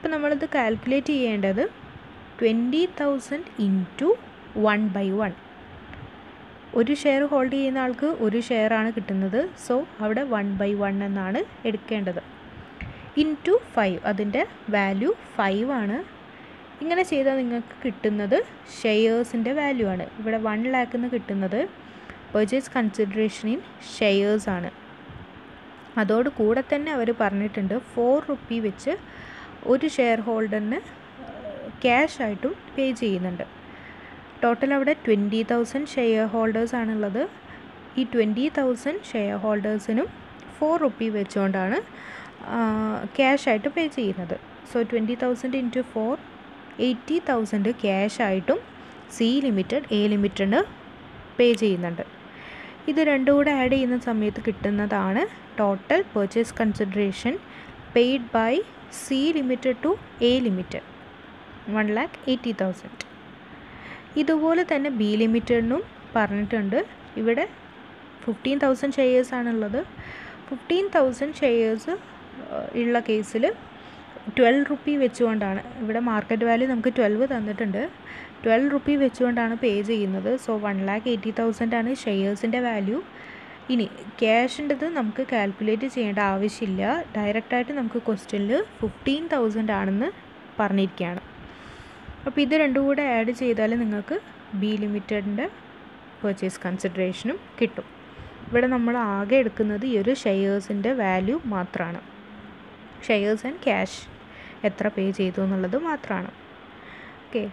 അപ്പോൾ നമ്മളിത് കാൽക്കുലേറ്റ് ചെയ്യേണ്ടത് twenty thousand into one by one ഒരു ഷെയർ ഹോൾഡ് ചെയ്യുന്ന ആൾക്ക് ഒരു ഷെയറാണ് കിട്ടുന്നത് സോ അവിടെ വൺ ബൈ വൺ എന്നാണ് എടുക്കേണ്ടത് ഇൻറ്റു ഫൈവ് അതിൻ്റെ വാല്യൂ ഫൈവ് ആണ് ഇങ്ങനെ ചെയ്താൽ നിങ്ങൾക്ക് കിട്ടുന്നത് ഷെയർസിൻ്റെ വാല്യൂ ആണ് ഇവിടെ വൺ ലാക്ക് എന്ന് കിട്ടുന്നത് പെർച്ചേസ് കൺസിഡറേഷൻ ഇൻ ഷെയർസ് ആണ് അതോട് കൂടെ തന്നെ അവർ പറഞ്ഞിട്ടുണ്ട് ഫോർ റുപ്പി വെച്ച് ഒരു ഷെയർ ഹോൾഡറിന് ക്യാഷ് ആയിട്ടും പേ ചെയ്യുന്നുണ്ട് ടോട്ടൽ അവിടെ ട്വൻറ്റി തൗസൻഡ് ഷെയർ ഹോൾഡേഴ്സ് ആണുള്ളത് ഈ ട്വൻറ്റി തൗസൻഡ് ഷെയർ ഹോൾഡേഴ്സിനും ഫോർ റുപ്പി വെച്ചുകൊണ്ടാണ് ക്യാഷ് ആയിട്ട് പേ ചെയ്യുന്നത് so twenty thousand into four eighty thousand cash ആയിട്ടും C limited A limited pay ചെയ്യുന്നുണ്ട് ഇത് രണ്ടും കൂടെ ആഡ് ചെയ്യുന്ന സമയത്ത് കിട്ടുന്നതാണ് total purchase consideration paid by C limited to A limited one lakh eighty thousand ഇതുപോലെ തന്നെ ബി ലിമിറ്റഡിനും പറഞ്ഞിട്ടുണ്ട് ഇവിടെ ഫിഫ്റ്റീൻ തൗസൻഡ് ഷെയർസ് ആണുള്ളത് ഫിഫ്റ്റീൻ തൗസൻഡ് ഷെയർസ് ഉള്ള കേസിൽ ട്വൽവ് റുപ്പി വെച്ചുകൊണ്ടാണ് ഇവിടെ മാർക്കറ്റ് വാല്യൂ നമുക്ക് ട്വൽവ് തന്നിട്ടുണ്ട് ട്വൽവ് റുപ്പി വെച്ചുകൊണ്ടാണ് പേ ചെയ്യുന്നത് so one lakh eighty thousand ആണ് ഷെയർസിൻ്റെ വാല്യൂ ഇനി ക്യാഷിൻ്റെത് നമുക്ക് കാൽക്കുലേറ്റ് ചെയ്യേണ്ട ആവശ്യമില്ല ഡയറക്റ്റായിട്ട് നമുക്ക് ക്വസ്റ്റ്യനിൽ ഫിഫ്റ്റീൻ തൗസൻഡ് ആണെന്ന് പറഞ്ഞിരിക്കുകയാണ് അപ്പോൾ ഇത് രണ്ടും കൂടെ ആഡ് ചെയ്താൽ നിങ്ങൾക്ക് ബി ലിമിറ്റഡിൻ്റെ പർച്ചേസ് കൺസിഡറേഷനും കിട്ടും ഇവിടെ നമ്മൾ ആകെ എടുക്കുന്നത് ഈ ഒരു ഷെയർസിൻ്റെ വാല്യൂ മാത്രമാണ് ഷെയർസ് ആൻഡ് ക്യാഷ് എത്ര പേ ചെയ്തു എന്നുള്ളത് മാത്രമാണ് ഓക്കെ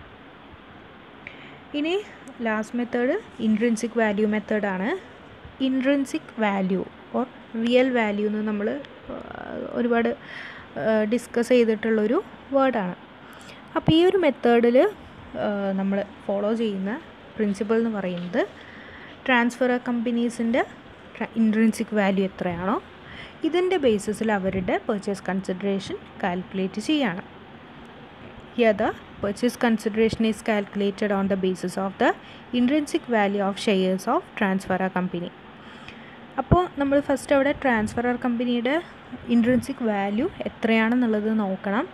ഇനി ലാസ്റ്റ് മെത്തേഡ് ഇൻട്രിൻസിക് വാല്യൂ മെത്തേഡാണ് intrinsic value or real value എന്ന് നമ്മൾ ഒരുപാട് ഡിസ്കസ് ചെയ്തിട്ടുള്ളൊരു വേർഡാണ് അപ്പോൾ ഈ ഒരു മെത്തേഡിൽ നമ്മൾ ഫോളോ ചെയ്യുന്ന പ്രിൻസിപ്പൾ എന്ന് പറയുന്നത് ട്രാൻസ്ഫർ കമ്പനീസിൻ്റെ ഇൻട്രിൻസിക് വാല്യൂ എത്രയാണോ ഇതിൻ്റെ ബേസിസിൽ അവരുടെ പർച്ചേസ് കൺസിഡറേഷൻ കാൽക്കുലേറ്റ് ചെയ്യാണ് here the purchase consideration is calculated on the basis of the intrinsic value of shares of transferor company അപ്പോൾ നമ്മൾ ഫസ്റ്റ് അവിടെ ട്രാൻസ്ഫറർ കമ്പനിയുടെ ഇൻട്രൻസിക് വാല്യൂ എത്രയാണെന്നുള്ളത് നോക്കണം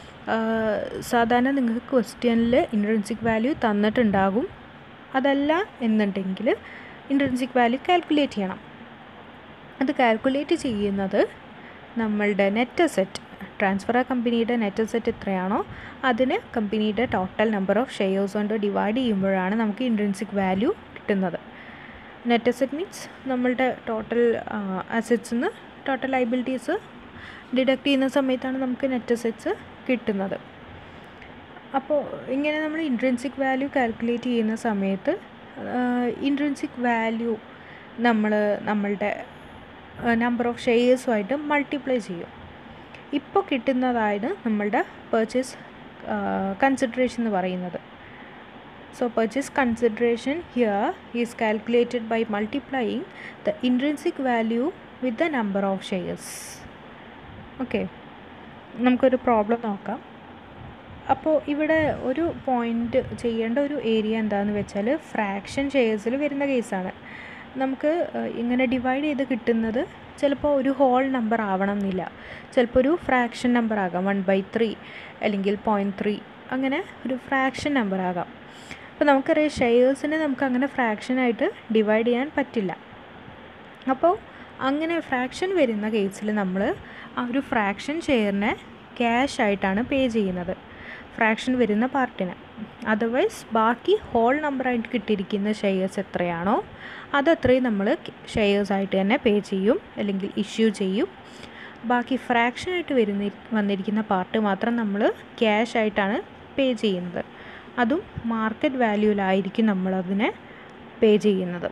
സാധാരണ നിങ്ങൾക്ക് ക്വസ്റ്റ്യനിൽ ഇൻട്രൻസിക് വാല്യൂ തന്നിട്ടുണ്ടാകും അതല്ല എന്നുണ്ടെങ്കിൽ ഇൻട്രൻസിക് വാല്യൂ കാൽക്കുലേറ്റ് ചെയ്യണം അത് കാൽക്കുലേറ്റ് ചെയ്യുന്നത് നമ്മളുടെ നെറ്റ് അസെറ്റ് ട്രാൻസ്ഫർ കമ്പനിയുടെ നെറ്റ് അസെറ്റ് എത്രയാണോ അതിന് കമ്പനിയുടെ ടോട്ടൽ നമ്പർ ഓഫ് ഷെയർസ് കൊണ്ട് ഡിവൈഡ് ചെയ്യുമ്പോഴാണ് നമുക്ക് ഇൻട്രൻസിക് വാല്യൂ കിട്ടുന്നത് നെറ്റ് അസെറ്റ് മീൻസ് നമ്മളുടെ ടോട്ടൽ അസെറ്റ്സ് നിന്ന് ടോട്ടൽ ലൈബിലിറ്റീസ് ഡിഡക്റ്റ് ചെയ്യുന്ന സമയത്താണ് നമുക്ക് നെറ്റ് അസെറ്റ്സ് കിട്ടുന്നത് അപ്പോൾ ഇങ്ങനെ നമ്മൾ ഇൻട്രൻസിക് വാല്യൂ കാൽക്കുലേറ്റ് ചെയ്യുന്ന സമയത്ത് ഇൻട്രൻസിക് വാല്യൂ നമ്മൾ നമ്മളുടെ നമ്പർ ഓഫ് ഷെയർസുമായിട്ട് മൾട്ടിപ്ലൈ ചെയ്യും ഇപ്പോൾ കിട്ടുന്നതാണ് നമ്മളുടെ പർച്ചേസ് കൺസിഡറേഷൻ എന്ന് പറയുന്നത് so purchase consideration here is calculated by multiplying the intrinsic value with the number of shares okay നമുക്കൊരു പ്രോബ്ലം നോക്കാം അപ്പോൾ ഇവിടെ ഒരു പോയിൻ്റ് ചെയ്യേണ്ട ഒരു ഏരിയ എന്താണെന്ന് വെച്ചാൽ ഫ്രാക്ഷൻ ഷെയർസിൽ വരുന്ന കേസാണ് നമുക്ക് ഇങ്ങനെ ഡിവൈഡ് ചെയ്ത് കിട്ടുന്നത് ചിലപ്പോൾ ഒരു ഹോൾ നമ്പർ ആവണം എന്നില്ല ചിലപ്പോൾ ഒരു ഫ്രാക്ഷൻ നമ്പർ ആകാം വൺ ബൈ ത്രീ അല്ലെങ്കിൽ പോയിൻറ്റ് ത്രീ അങ്ങനെ ഒരു ഫ്രാക്ഷൻ നമ്പർ ആകാം അപ്പോൾ നമുക്കറിയാം ഷെയർസിനെ നമുക്ക് അങ്ങനെ ഫ്രാക്ഷനായിട്ട് ഡിവൈഡ് ചെയ്യാൻ പറ്റില്ല അപ്പോൾ അങ്ങനെ ഫ്രാക്ഷൻ വരുന്ന കേസിൽ നമ്മൾ ആ ഒരു ഫ്രാക്ഷൻ ഷെയറിനെ ക്യാഷ് ആയിട്ടാണ് പേ ചെയ്യുന്നത് ഫ്രാക്ഷൻ വരുന്ന പാർട്ടിന് അതർവൈസ് ബാക്കി ഹോൾ നമ്പറായിട്ട് കിട്ടിയിരിക്കുന്ന ഷെയർസ് എത്രയാണോ അതത്രയും നമ്മൾ ഷെയർസ് ആയിട്ട് തന്നെ പേ ചെയ്യും അല്ലെങ്കിൽ ഇഷ്യൂ ചെയ്യും ബാക്കി ഫ്രാക്ഷനായിട്ട് വരുന്ന വന്നിരിക്കുന്ന പാർട്ട് മാത്രം നമ്മൾ ക്യാഷ് ആയിട്ടാണ് പേ ചെയ്യുന്നത് അതും മാർക്കറ്റ് വാല്യൂവിലായിരിക്കും നമ്മളതിനെ പേ ചെയ്യുന്നത്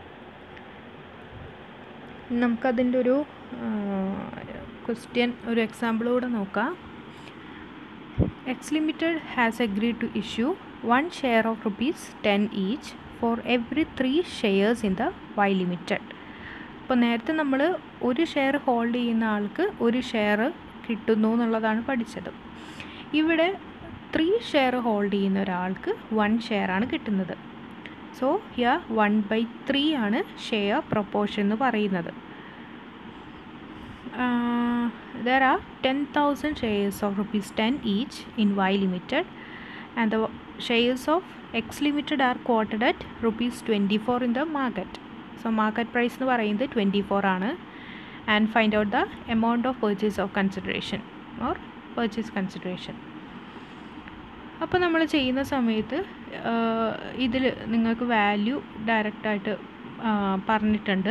നമുക്കതിൻ്റെ ഒരു ക്വസ്റ്റ്യൻ ഒരു എക്സാമ്പിൾ കൂടെ നോക്കാം X limited has agreed to issue one share of rupees ten each for every three shares in the Y limited അപ്പോൾ നേരത്തെ നമ്മൾ ഒരു ഷെയർ ഹോൾഡ് ചെയ്യുന്ന ആൾക്ക് ഒരു ഷെയർ കിട്ടുന്നു എന്നുള്ളതാണ് പഠിച്ചത് ഇവിടെ ത്രീ ഷെയർ ഹോൾഡ് ചെയ്യുന്ന ഒരാൾക്ക് വൺ ഷെയറാണ് കിട്ടുന്നത് so here one by three ആണ് ഷെയർ പ്രൊപ്പോർഷൻ എന്ന് പറയുന്നത് there are 10,000 shares of rupees 10 each in Y Limited and the shares of X Limited are quoted at rupees 24 in the market. So market price എന്ന് പറയുന്നത് 24 ആണ് and find out the amount of purchase of consideration or purchase consideration അപ്പോൾ നമ്മൾ ചെയ്യുന്ന സമയത്ത് ഇതിൽ നിങ്ങൾക്ക് value ഡയറക്റ്റായിട്ട് പറഞ്ഞിട്ടുണ്ട്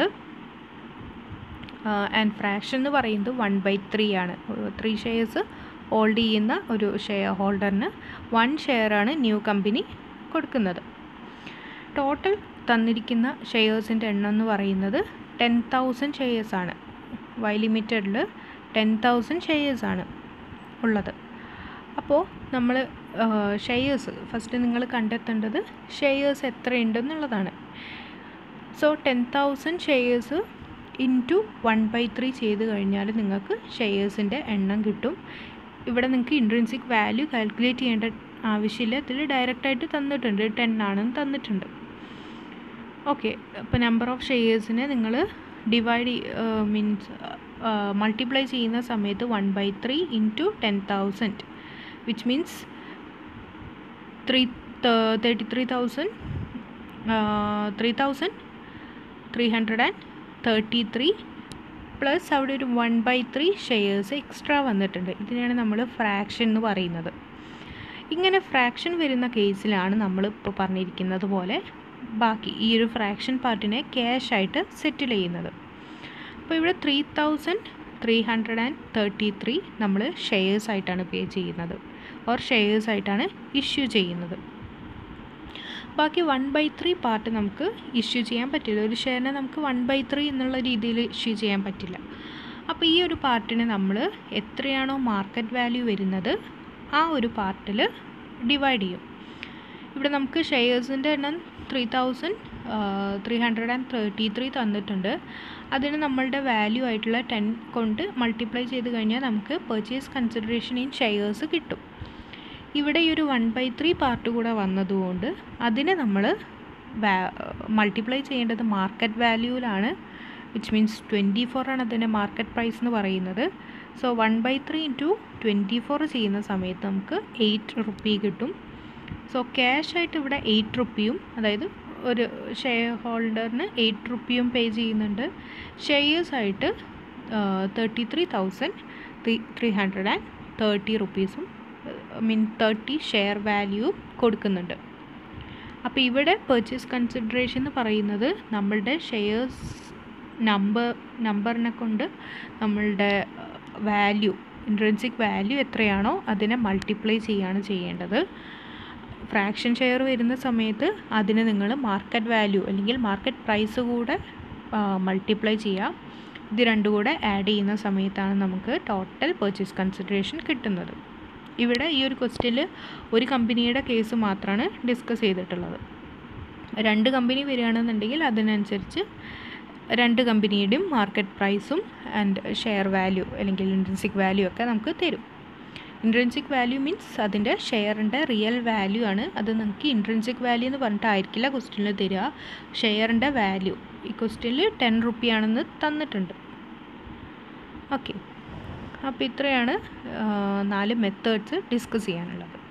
ആൻഡ് ഫ്രാക്ഷൻ എന്ന് പറയുന്നത് വൺ ബൈ ത്രീ ആണ് ത്രീ ഷെയർസ് ഹോൾഡ് ചെയ്യുന്ന ഒരു ഷെയർ ഹോൾഡറിന് വൺ ഷെയറാണ് ന്യൂ കമ്പനി കൊടുക്കുന്നത് ടോട്ടൽ തന്നിരിക്കുന്ന ഷെയർസിൻ്റെ എണ്ണം എന്ന് പറയുന്നത് ടെൻ തൗസൻഡ് ഷെയർസാണ് വൈ ലിമിറ്റഡിൽ ടെൻ തൗസൻഡ് ഷെയർസാണ് ഉള്ളത് അപ്പോൾ നമ്മൾ ഷെയർസ് ഫസ്റ്റ് നിങ്ങൾ കണ്ടെത്തേണ്ടത് ഷെയർസ് എത്രയുണ്ടെന്നുള്ളതാണ് so ten thousand shares into one by three ചെയ്ത് കഴിഞ്ഞാൽ നിങ്ങൾക്ക് ഷെയർസിൻ്റെ എണ്ണം കിട്ടും ഇവിടെ നിങ്ങൾക്ക് ഇൻട്രൻസിക് വാല്യൂ കാൽക്കുലേറ്റ് ചെയ്യേണ്ട ആവശ്യമില്ല ഇതിൽ ഡയറക്റ്റായിട്ട് തന്നിട്ടുണ്ട് ടെൻ ആണെന്ന് തന്നിട്ടുണ്ട് ഓക്കെ അപ്പോൾ നമ്പർ ഓഫ് ഷെയർസിനെ നിങ്ങൾ ഡിവൈഡ് മീൻസ് മൾട്ടിപ്ലൈ ചെയ്യുന്ന സമയത്ത് one by three into ten thousand which means three thirty three thousand three thousand three hundred and thirty three plus അവിടെ ഒരു one by three shares extra വന്നിട്ടുണ്ട് ഇതിനെയാണ് നമ്മൾ fraction എന്ന് പറയുന്നത് ഇങ്ങനെ ഫ്രാക്ഷൻ വരുന്ന കേസിലാണ് നമ്മൾ ഇപ്പോൾ പറഞ്ഞിരിക്കുന്നത് പോലെ ബാക്കി ഈ ഒരു ഫ്രാക്ഷൻ പാർട്ടിനെ ക്യാഷ് ആയിട്ട് സെറ്റിൽ ചെയ്യുന്നത് അപ്പോൾ ഇവിടെ three thousand three hundred and thirty three നമ്മൾ ഷെയർസ് ആയിട്ടാണ് പേ ചെയ്യുന്നത് ഓർ ഷെയർസ് ആയിട്ടാണ് ഇഷ്യൂ ചെയ്യുന്നത് ബാക്കി വൺ ബൈ ത്രീ പാർട്ട് നമുക്ക് ഇഷ്യൂ ചെയ്യാൻ പറ്റില്ല ഒരു ഷെയറിനെ നമുക്ക് വൺ ബൈ ത്രീ എന്നുള്ള രീതിയിൽ ഇഷ്യൂ ചെയ്യാൻ പറ്റില്ല അപ്പോൾ ഈ ഒരു പാർട്ടിന് നമ്മൾ എത്രയാണോ മാർക്കറ്റ് വാല്യൂ വരുന്നത് ആ ഒരു പാർട്ടിൽ ഡിവൈഡ് ചെയ്യും ഇവിടെ നമുക്ക് ഷെയർസിൻ്റെ എണ്ണം three thousand three hundred and thirty three തന്നിട്ടുണ്ട് അതിന് നമ്മളുടെ വാല്യൂ ആയിട്ടുള്ള ടെൻ കൊണ്ട് മൾട്ടിപ്ലൈ ചെയ്ത് കഴിഞ്ഞാൽ നമുക്ക് പർച്ചേസ് കൺസിഡറേഷൻ ഇൻ ഷെയർസ് കിട്ടും ഇവിടെ ഈ ഒരു വൺ ബൈ ത്രീ പാർട്ട് കൂടെ വന്നതുകൊണ്ട് അതിനെ നമ്മൾ മൾട്ടിപ്ലൈ ചെയ്യേണ്ടത് മാർക്കറ്റ് വാല്യൂവിലാണ് വിച്ച് മീൻസ് ട്വൻറ്റി ഫോർ ആണ് അതിൻ്റെ മാർക്കറ്റ് പ്രൈസ് എന്ന് പറയുന്നത് so one by three into twenty four ചെയ്യുന്ന സമയത്ത് നമുക്ക് എയ്റ്റ് റുപ്പി കിട്ടും സോ ക്യാഷ് ആയിട്ട് ഇവിടെ എയ്റ്റ് റുപ്പിയും അതായത് ഒരു ഷെയർ ഹോൾഡറിന് എയ്റ്റ് റുപ്പിയും പേ ചെയ്യുന്നുണ്ട് ഷെയർസ് ആയിട്ട് thirty three thousand three three hundred and thirty റുപ്പീസും മീൻ തേർട്ടി ഷെയർ വാല്യൂ കൊടുക്കുന്നുണ്ട് അപ്പോൾ ഇവിടെ പർച്ചേസ് കൺസിഡറേഷൻ എന്ന് പറയുന്നത് നമ്മളുടെ ഷെയർസ് നമ്പർ നമ്പറിനെ കൊണ്ട് നമ്മളുടെ വാല്യൂ ഇൻട്രൻസിക് വാല്യൂ എത്രയാണോ അതിനെ മൾട്ടിപ്ലൈ ചെയ്യാണ് ചെയ്യേണ്ടത് ഫ്രാക്ഷൻ ഷെയർ വരുന്ന സമയത്ത് അതിന് നിങ്ങൾ മാർക്കറ്റ് വാല്യൂ അല്ലെങ്കിൽ മാർക്കറ്റ് പ്രൈസ് കൂടെ മൾട്ടിപ്ലൈ ചെയ്യുക ഇത് രണ്ടും കൂടെ ആഡ് ചെയ്യുന്ന സമയത്താണ് നമുക്ക് ടോട്ടൽ പർച്ചേസ് കൺസിഡറേഷൻ കിട്ടുന്നത് ഇവിടെ ഈ ഒരു ക്വസ്റ്റ്യനിൽ ഒരു കമ്പനിയുടെ കേസ് മാത്രമാണ് ഡിസ്കസ് ചെയ്തിട്ടുള്ളത് രണ്ട് കമ്പനി വരികയാണെന്നുണ്ടെങ്കിൽ അതിനനുസരിച്ച് രണ്ട് കമ്പനിയുടെയും മാർക്കറ്റ് പ്രൈസും ആൻഡ് ഷെയർ വാല്യൂ അല്ലെങ്കിൽ ഇൻട്രൻസിക് വാല്യൂ ഒക്കെ നമുക്ക് തരും ഇൻട്രൻസിക് വാല്യൂ മീൻസ് അതിൻ്റെ ഷെയറിൻ്റെ റിയൽ വാല്യൂ ആണ് അത് നമുക്ക് ഇൻട്രൻസിക് വാല്യൂ എന്ന് പറഞ്ഞിട്ടായിരിക്കില്ല ക്വസ്റ്റ്യനിൽ തരിക ഷെയറിൻ്റെ വാല്യൂ ഈ ക്വസ്റ്റ്യനിൽ ടെൻ റുപ്പിയാണെന്ന് തന്നിട്ടുണ്ട് ഓക്കെ അപ്പോൾ ഇത്രയാണ് നാല് മെത്തേഡ്സ് ഡിസ്കസ് ചെയ്യാനുള്ളത്